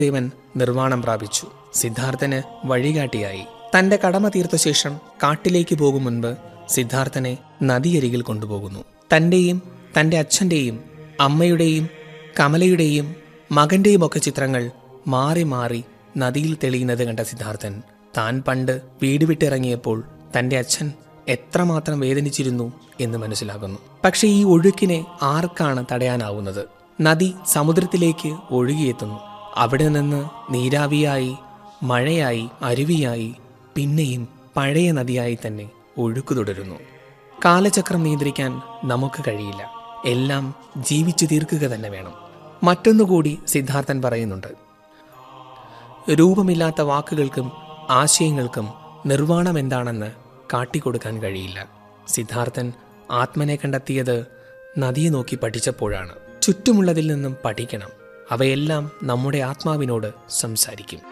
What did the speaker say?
ദേവൻ നിർവ്വാണം പ്രാപിച്ചു സിദ്ധാർത്ഥന് വഴികാട്ടിയായി തന്റെ കടമ തീർത്ത ശേഷം കാട്ടിലേക്ക് പോകും മുൻപ് സിദ്ധാർത്ഥനെ നദിയരികിൽ കൊണ്ടുപോകുന്നു തന്റെയും തന്റെ അച്ഛന്റെയും അമ്മയുടെയും കമലയുടെയും മകന്റെയും ഒക്കെ ചിത്രങ്ങൾ മാറി മാറി നദിയിൽ തെളിയുന്നത് കണ്ട സിദ്ധാർത്ഥൻ താൻ പണ്ട് വീട് വിട്ടിറങ്ങിയപ്പോൾ തന്റെ അച്ഛൻ എത്രമാത്രം വേദനിച്ചിരുന്നു എന്ന് മനസ്സിലാകുന്നു പക്ഷെ ഈ ഒഴുക്കിനെ ആർക്കാണ് തടയാനാവുന്നത് നദി സമുദ്രത്തിലേക്ക് ഒഴുകിയെത്തുന്നു അവിടെ നിന്ന് നീരാവിയായി മഴയായി അരുവിയായി പിന്നെയും പഴയ നദിയായി തന്നെ ഒഴുക്ക് തുടരുന്നു കാലചക്രം നിയന്ത്രിക്കാൻ നമുക്ക് കഴിയില്ല എല്ലാം ജീവിച്ചു തീർക്കുക തന്നെ വേണം മറ്റൊന്നുകൂടി സിദ്ധാർത്ഥൻ പറയുന്നുണ്ട് രൂപമില്ലാത്ത വാക്കുകൾക്കും ആശയങ്ങൾക്കും നിർവ്വാണം എന്താണെന്ന് കാട്ടിക്കൊടുക്കാൻ കഴിയില്ല സിദ്ധാർത്ഥൻ ആത്മനെ കണ്ടെത്തിയത് നദിയെ നോക്കി പഠിച്ചപ്പോഴാണ് ചുറ്റുമുള്ളതിൽ നിന്നും പഠിക്കണം അവയെല്ലാം നമ്മുടെ ആത്മാവിനോട് സംസാരിക്കും